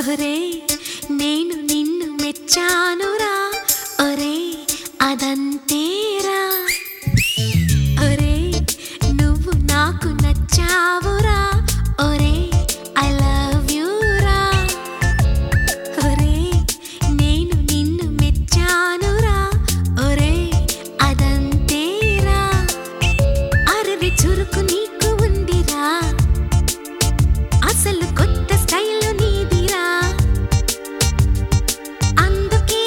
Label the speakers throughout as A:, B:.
A: ఒరే నేను నిన్ను మెచ్చానురా ఒరే అదంతేరా ఒరే నువ్వు నాకు నచ్చావురా ఒరే ఐ లవ్ యూ రా ఒరే నేను నిన్ను మెచ్చానురా ఒరే అదంతేరా అరవి చురుకు నీకు ఉందిరా అసలు కొత్త స్టైల్ నీదిరా అందుకే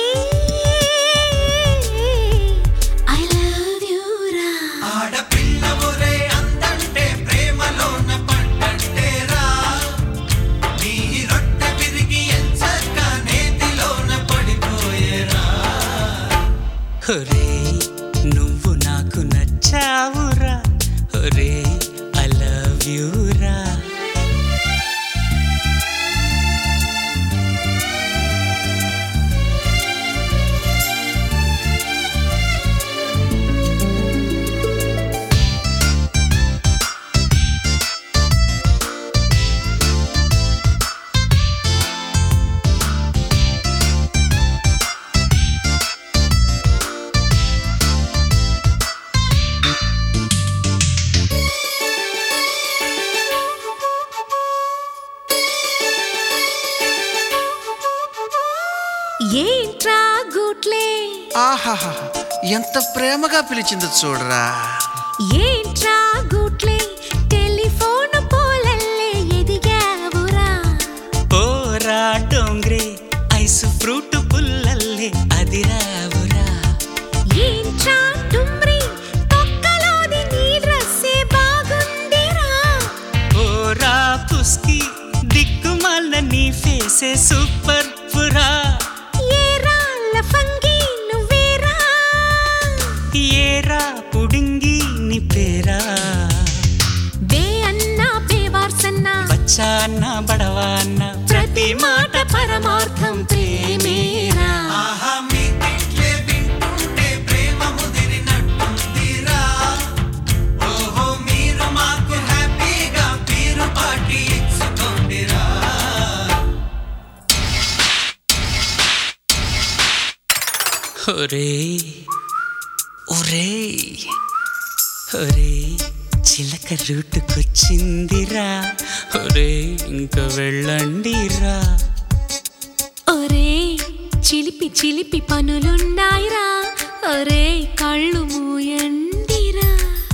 A: ఐ లవ్ యూ రా
B: ఆడపిల్ల ఒరే అందంటే ప్రేమలోన పడ్డంటేరా నీ రొట్టె విరిగి ఎంచక్క నేతిలోన పడిపోయేరా
C: ఒరే నువ్వు నాకు నచ్చావురా ఒరే ఐ లవ్ యూ రా
A: ఏంట్రా గూట్లే
B: ఆహాహా ఎంత ప్రేమగా పిలిచిందో చూడరా
A: ఏంట్రా గూట్లే టెలిఫోన్ పోలల్లే ఎదిగావురా
C: ఓరా డోంగ్రే ఐస్ ఫ్రూట్ పుల్లల్లే అదిరావురా
A: ఏంట్రా డుమ్రి తొక్కలోది నీ డ్రెస్సే బాగుందిరా
C: ఓరా పుస్కి దిక్కుమాల నీ ఫేసే సూపర్ పురా
A: ఏరా లఫంగి నువ్వేరా
C: ఏరా పుడింగి నీ పేరా
A: బే అన్నా బేవార్సన్నా
C: బచ్చా అన్న బడవా అన్న
A: ప్రతి మాట పరమార్థం ప్రేమేరా
B: ఆహా మీ తిట్లే వింటుంటే ప్రేమ ముదిరినట్టుందిరా ఓహో మీరు మాకు హ్యాపీగా పీరు పాటి ఇచ్చుకోండిరా
C: ఒరే ఒరే ఒరే చిలక రూటుకొచ్చిందిరా ఒరే ఇంక వెళ్ళండిరా
A: ఒరే చిలిపి చిలిపి పనులున్నాయిరా ఒరే కళ్ళు మూయండిరా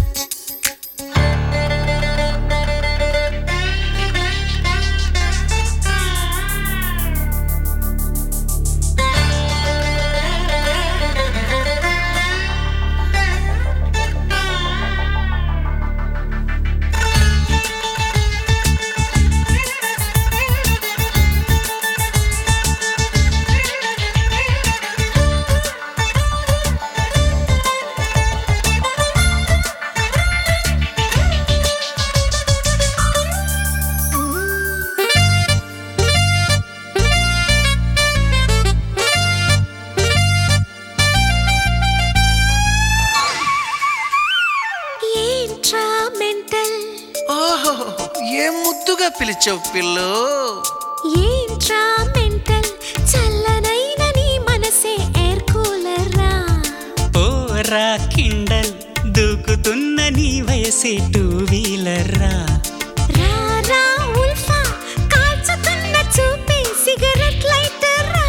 A: ఏంట్రా మెంటల్
B: ఓహో ఏం ముద్దుగా పిలిచావు పిల్లు
A: ఏంట్రా మెంటల్ చల్లనైన నీ మనసే ఎయిర్ కూలర్ రా
C: ఓరా కిండల్ దూకుతున్న నీ వయసే టూ వీలర్ రా
A: రా రా ఉల్ఫా కాల్చుతున్న చూపే సిగరెట్ లైటర్ రా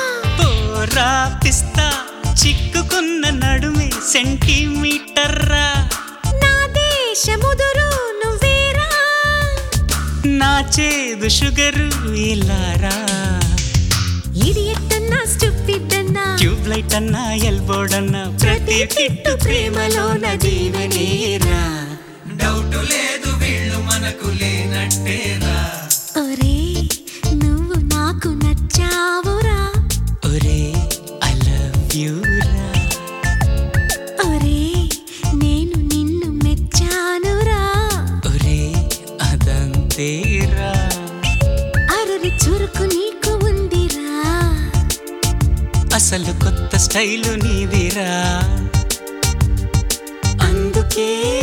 C: ఓరా పిస్తా చిక్కుకున్న నడుమే సెంటీమీటర్ రా
A: నా దేశముదురు నువ్వేరా
C: నా చేదు షుగరు ఇలారా
A: ఇడియట్ అన్నా స్టూపిడ్ అన్నా
C: ట్యూబ్ లైట్ అన్నా ఎల్బోర్డ్ అన్నా ప్రతి తిట్టు ప్రేమలోన దీవెనేరా
B: డౌట్ లేదు వీళ్ళు మనకు లేనట్టేరా
A: ఒరే నువ్వు నాకు నచ్చావురా
C: ఒరే ఐ లవ్ యూ రా
A: ఒరే నేను నిన్ను మెచ్చానురా
C: ఒరే అదంతేరా
A: అరరి చురుకు నీకు ఉందిరా
C: అసలు కొత్త స్టైలు నీదిరా అందుకే